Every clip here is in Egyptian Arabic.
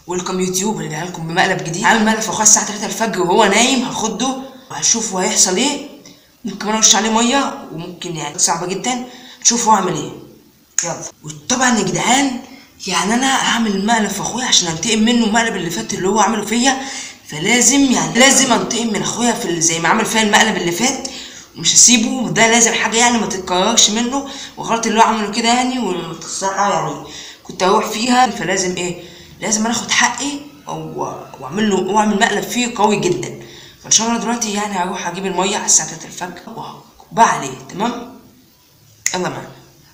ويلكم يوتيوب رجع لكم بمقلب جديد عامل مقلب في اخويا الساعه 3 الفجر وهو نايم هاخده وهشوف هيحصل ايه ممكن كمان ارش عليه ميه وممكن يعني صعبه جدا نشوف هو عمل ايه يلا وطبعا يا جدعان يعني انا هعمل مقلب في اخويا عشان انتقم منه المقلب اللي فات اللي هو عمله فيا فلازم يعني لازم انتقم من اخويا في ال- زي ما عمل فيا المقلب اللي فات ومش هسيبه ده لازم حاجه يعني ما تتكررش منه وغلط اللي هو عمله كده يعني والصراحه يعني كنت هروح فيها فلازم ايه لازم انا اخد حقي او واعمل له واعمل مقلب فيه قوي جدا فان شاء الله دلوقتي يعني هروح اجيب الميه على الساعه 3 الفجر وهكبها عليه تمام يلا معانا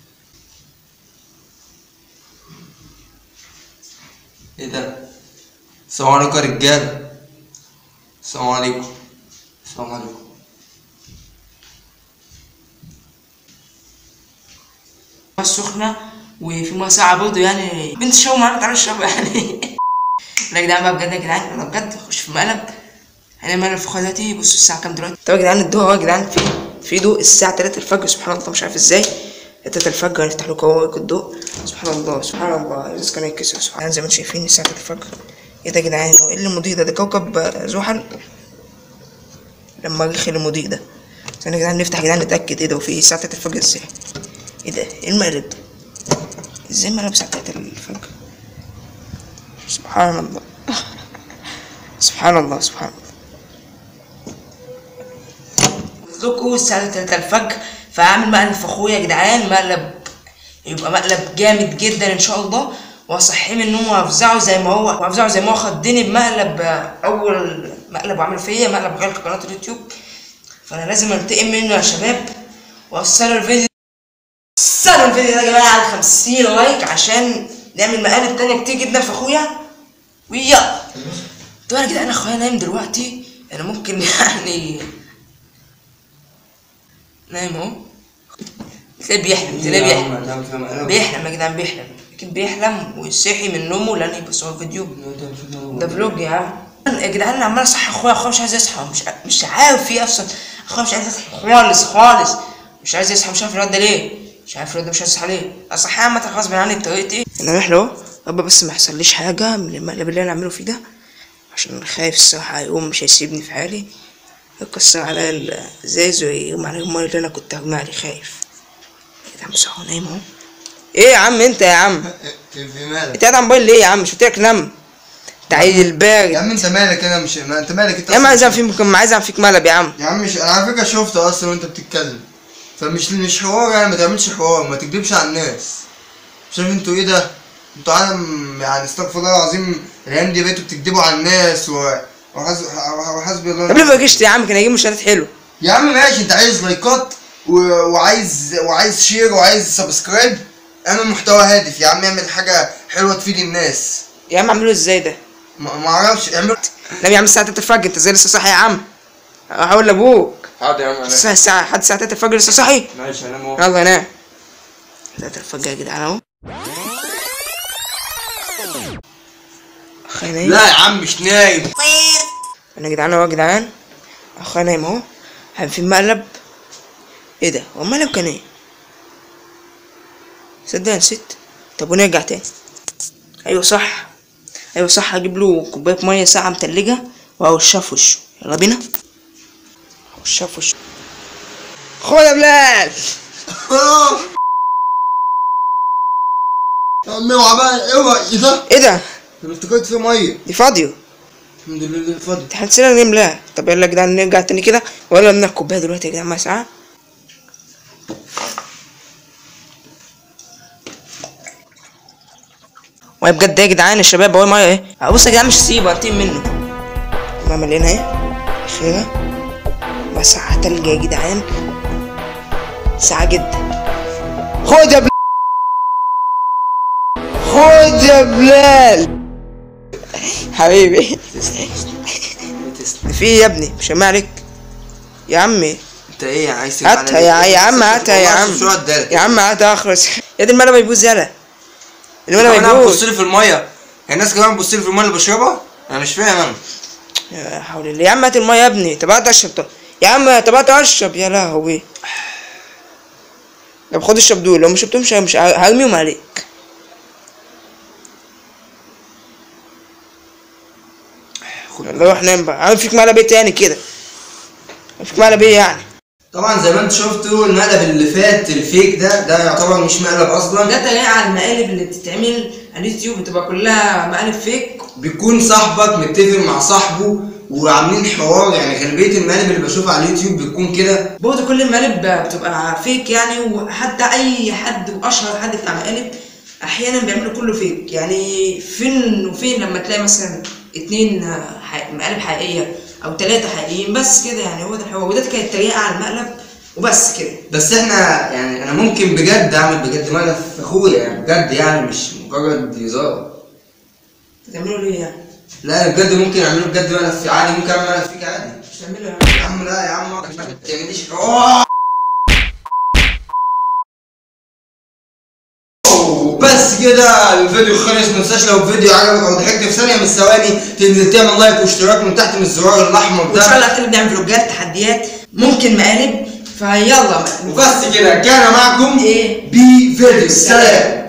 ايه ده السلام عليكم يا رجاله السلام عليكم السلام عليكم ميه سخنه وفي ميه ساقعه برضه يعني بنت شو معانا تعالى اشرب يعني لا يا جدعان بقى بجد يا جدعان انا بجد اخش في مقلب انا مقلب في دلوقتي بصوا الساعه كام دلوقتي طب يا جدعان الضوء اهو يا جدعان في في ضوء الساعه 3 الفجر سبحان الله مش عارف ازاي 3 الفجر هنفتح له كوارك الضوء سبحان الله سبحان الله الازاز كان يتكسر سبحان الله زي ما انتم شايفين الساعه 3 الفجر ايه ده يا جدعان هو ايه اللي مضيء ده ده كوكب آه، زحل لما رخي المضيء ده ثانية يا جدعان نفتح يا جدعان نتأكد ايه ده وفي الساعة 3 الفجر ازاي ايه ده ايه المقلب ده ازاي مقلب الساعة 3 الفجر سبحان الله سبحان الله سبحان الله لكم الساعة 3 الفجر فهعمل مقلب في اخويا يا جدعان مقلب يبقى مقلب جامد جدا ان شاء الله واصحيه من النوم وافزعه زي ما هو وافزعه زي ما هو خدني بمقلب آه، اول مقلب عمل فيا مقلب غير قناة اليوتيوب فانا لازم انتقم منه يا شباب وصلوا الفيديو وصلوا الفيديو ده يا جماعه على 50 لايك عشان نعمل مقالب تانية كتير جدا في اخويا ويلا طبعا يا جدعان اخويا نايم دلوقتي انا ممكن يعني نايم اهو تلاقيه بيحلم تلاقيه بيحلم بيحلم يا جدعان بيحلم اكيد بيحلم ويصحي من نومه لان يبص فيديو ده فلوج يا عم يا جدعان انا عمال اصحي اخويا اخويا مش عايز يصحى مش ع- مش عارف في اصلا اخويا مش عايز يصحى خالص خالص مش عايز يصحى مش عارف الواد ده ليه مش عارف الواد ده مش عايز يصحى ليه اصحى عامة غصب عني بطريقتي انا رايح له رب بس ما يحصليش حاجة من المقلب اللي انا اعمله فيه ده عشان خايف الصراحة هيقوم مش هيسيبني في حالي يكسر عليا الازاز ويقوم على المية اللي انا كنت هرمي عليه خايف يا جدعان بس هو نايم اهو ايه يا عم انت يا عم في مالك انت قاعد على الموبايل ليه يا عم مش قلت لك نام انت عيل البارد يا عم انت مالك انا مش ما انت مالك انت يا عم أصلاً- عايز اعمل فيك عايز اعمل فيك مقلب يا عم يا عم مش انا على فكره شفت اصلا وانت بتتكلم فمش مش حوار يعني ما تعملش حوار ما تكذبش على الناس شايف انتوا ايه ده انتوا عالم يعني استغفر الله العظيم الايام دي بقيتوا بتكذبوا على الناس و وحسب وحسبي الله طب ليه ما جيش يا عم كان هيجيب مشاهدات حلو يا عم ماشي انت عايز لايكات و... وعايز وعايز شير وعايز سبسكرايب اعمل محتوى هادف يا عم اعمل حاجه حلوه تفيد الناس يا عم اعمله ازاي ده ما ما اعرفش اعمل نام يا عم الساعه 3 الفجر انت ازاي لسه صاحي يا عم هقول لابوك حاضر يا عم الساعه الساعه لحد الساعه 3 الفجر لسه صاحي ماشي انا مو يلا نام 3 الفجر يا جدعان اهو اخويا نايم لا يا عم مش نايم انا يا جدعان اهو يا جدعان اخويا نايم اهو هل في مقلب ايه ده هو المقلب كان ايه صدق نسيت طب ونرجع تاني ايوه صح ايوه صح هجيب له كوبايه ميه ساقعه متلجه وهوشها في وشه يلا بينا هوشها في وشه خد يا بلال يا عم اوعى بقى اوعى ايه ده؟ ايه ده انا افتكرت فيه ميه دي فاضيه الحمد لله فاضي احنا نسينا نملاها طب يلا يا جدعان نرجع تاني كده ولا من الكوبايه دلوقتي يا جدعان مع ساعه وهي بجد يا جدعان الشباب اهو ميه اهي بص يا جدعان مش هسيبه هنتقم منه ما ملينا اهي اخيرا مع ساعة تلج يا جدعان ساعة جدا خد يا بلال خد يا بلال حبيبي في ايه يا ابني مش سامع عليك يا عمي انت ايه عايز هاتها يا يا عم هاتها يا عم شو ادالك يا عم هاتها اخلص يا دي الملعب هيبوظ يلا الملعب انا هيبوظ بتبص لي في الميه الناس كمان بتبص لي في الميه اللي بشربها انا مش فاهم انا يا حول الله يا عم هات الميه يا ابني طب هات اشرب طب يا عم طب هات اشرب يا لهوي طب خد اشرب دول لو ما شربتهمش مش ه- هرميهم عليك يلا روح نام بقى عامل فيك مقلب ايه تاني كده عامل فيك مقلب ايه يعني طبعا زي ما انت شفتوا المقلب اللي فات الفيك ده ده يعتبر مش مقلب اصلا ده تريقة على المقالب اللي بتتعمل على اليوتيوب بتبقى كلها مقالب فيك بيكون صاحبك متفق مع صاحبه وعاملين حوار يعني غالبيه المقالب اللي بشوفها على اليوتيوب بتكون كده برضه كل المقالب بتبقى فيك يعني وحتى اي حد واشهر حد بتاع مقالب احيانا بيعملوا كله فيك يعني فين وفين لما تلاقي مثلا اتنين ح- مقالب حقيقيه او ثلاثه حقيقيين بس كده يعني هو ده الحوار وده كانت تريقه على المقلب وبس كده بس احنا يعني انا ممكن بجد اعمل بجد مقلب في اخويا يعني بجد يعني مش مجرد هزار بتعملوا ليه يعني؟ لا بجد ممكن اعمله بجد مقلب في عادي ممكن اعمل مقلب فيك عادي مش تعملوا يعني يا عم لا يا عم ما تعمليش حوار بس كده الفيديو خلص ما تنساش لو الفيديو عجبك او ضحكت في ثانيه من الثواني تنزل تعمل لايك واشتراك من تحت من الزرار الاحمر وان شاء ده الله هتبقى نعمل فلوجات تحديات ممكن مقالب فيلا وبس كده كان معكم ايه بي فيديو سلام